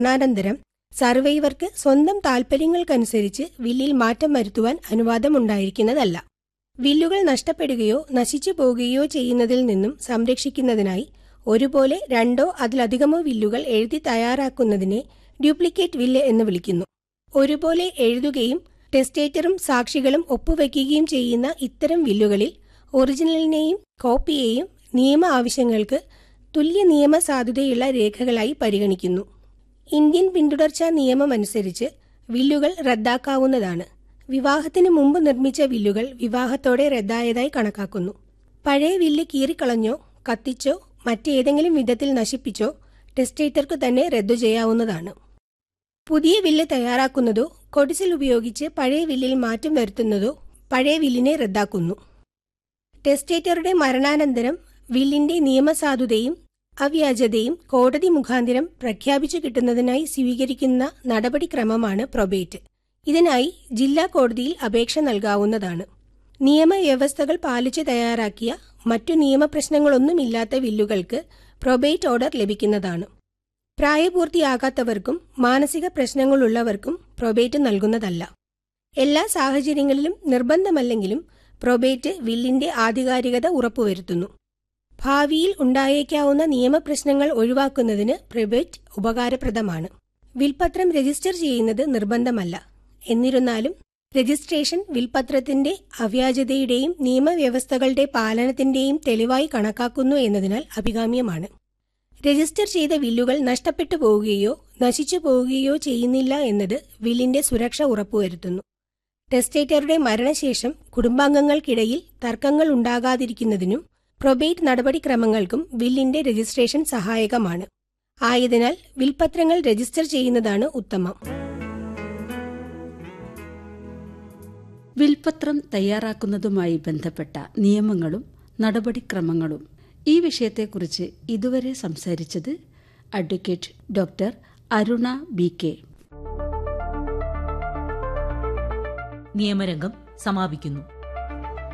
മരണാനന്തരം സർവൈവർക്ക് സ്വന്തം താൽപ്പര്യങ്ങൾക്കനുസരിച്ച് വില്ലിൽ മാറ്റം വരുത്തുവാൻ അനുവാദമുണ്ടായിരിക്കുന്നതല്ല വില്ലുകൾ നഷ്ടപ്പെടുകയോ നശിച്ചു പോകുകയോ ചെയ്യുന്നതിൽ നിന്നും സംരക്ഷിക്കുന്നതിനായി ഒരുപോലെ രണ്ടോ അതിലധികമോ വില്ലുകൾ എഴുതി തയ്യാറാക്കുന്നതിനെ ഡ്യൂപ്ലിക്കേറ്റ് വില്ല് എന്ന് വിളിക്കുന്നു ഒരുപോലെ എഴുതുകയും ടെസ്റ്റേറ്ററും സാക്ഷികളും ഒപ്പുവെക്കുകയും ചെയ്യുന്ന ഇത്തരം വില്ലുകളിൽ ഒറിജിനലിനെയും കോപ്പിയെയും നിയമ ആവശ്യങ്ങൾക്ക് തുല്യ നിയമ സാധുതയുള്ള രേഖകളായി പരിഗണിക്കുന്നു ഇന്ത്യൻ പിന്തുടർച്ചാ നിയമമനുസരിച്ച് വില്ലുകൾ റദ്ദാക്കാവുന്നതാണ് വിവാഹത്തിന് മുമ്പ് നിർമ്മിച്ച വില്ലുകൾ വിവാഹത്തോടെ റദ്ദായതായി കണക്കാക്കുന്നു പഴയ വില്ല് കീറിക്കളഞ്ഞോ കത്തിച്ചോ മറ്റേതെങ്കിലും വിധത്തിൽ നശിപ്പിച്ചോ ടെസ്റ്റേറ്റർക്ക് തന്നെ റദ്ദു ചെയ്യാവുന്നതാണ് പുതിയ വില്ല് തയ്യാറാക്കുന്നതോ കൊടിസിൽ ഉപയോഗിച്ച് പഴയ വില്ലിൽ മാറ്റം വരുത്തുന്നതോ പഴയ വില്ലിനെ റദ്ദാക്കുന്നു ടെസ്റ്റേറ്ററുടെ മരണാനന്തരം വില്ലിന്റെ നിയമസാധുതയും അവ്യാജതയും കോടതി മുഖാന്തിരം പ്രഖ്യാപിച്ചു കിട്ടുന്നതിനായി സ്വീകരിക്കുന്ന നടപടിക്രമമാണ് പ്രൊബേറ്റ് ഇതിനായി ജില്ലാ കോടതിയിൽ അപേക്ഷ നൽകാവുന്നതാണ് നിയമവ്യവസ്ഥകൾ പാലിച്ചു തയ്യാറാക്കിയ മറ്റു നിയമപ്രശ്നങ്ങളൊന്നുമില്ലാത്ത വില്ലുകൾക്ക് പ്രൊബേറ്റ് ഓർഡർ ലഭിക്കുന്നതാണ് പ്രായപൂർത്തിയാകാത്തവർക്കും മാനസിക പ്രശ്നങ്ങളുള്ളവർക്കും പ്രൊബേറ്റ് നൽകുന്നതല്ല എല്ലാ സാഹചര്യങ്ങളിലും നിർബന്ധമല്ലെങ്കിലും പ്രൊബേറ്റ് വില്ലിന്റെ ആധികാരികത ഉറപ്പുവരുത്തുന്നു ഭാവിയിൽ ഉണ്ടായേക്കാവുന്ന നിയമപ്രശ്നങ്ങൾ ഒഴിവാക്കുന്നതിന് പ്രൊബേറ്റ് ഉപകാരപ്രദമാണ് വിൽപത്രം രജിസ്റ്റർ ചെയ്യുന്നത് നിർബന്ധമല്ല എന്നിരുന്നാലും രജിസ്ട്രേഷൻ വിൽപത്രത്തിന്റെ അവ്യാജതയുടെയും നിയമവ്യവസ്ഥകളുടെ പാലനത്തിന്റെയും തെളിവായി കണക്കാക്കുന്നു എന്നതിനാൽ അഭികാമ്യമാണ് രജിസ്റ്റർ ചെയ്ത വില്ലുകൾ നഷ്ടപ്പെട്ടു പോവുകയോ നശിച്ചു പോവുകയോ ചെയ്യുന്നില്ല എന്നത് വില്ലിന്റെ സുരക്ഷ ഉറപ്പുവരുത്തുന്നു ടെസ്റ്റേറ്ററുടെ മരണശേഷം കുടുംബാംഗങ്ങൾക്കിടയിൽ തർക്കങ്ങൾ ഉണ്ടാകാതിരിക്കുന്നതിനും പ്രൊബേറ്റ് നടപടിക്രമങ്ങൾക്കും വില്ലിന്റെ രജിസ്ട്രേഷൻ സഹായകമാണ് ആയതിനാൽ വിൽപത്രങ്ങൾ രജിസ്റ്റർ ചെയ്യുന്നതാണ് ഉത്തമം വിൽപത്രം തയ്യാറാക്കുന്നതുമായി ബന്ധപ്പെട്ട നിയമങ്ങളും നടപടിക്രമങ്ങളും ഈ വിഷയത്തെക്കുറിച്ച് ഇതുവരെ സംസാരിച്ചത് advocate doctor Aruna B K നിയമരംഗം സമാപിക്കുന്നു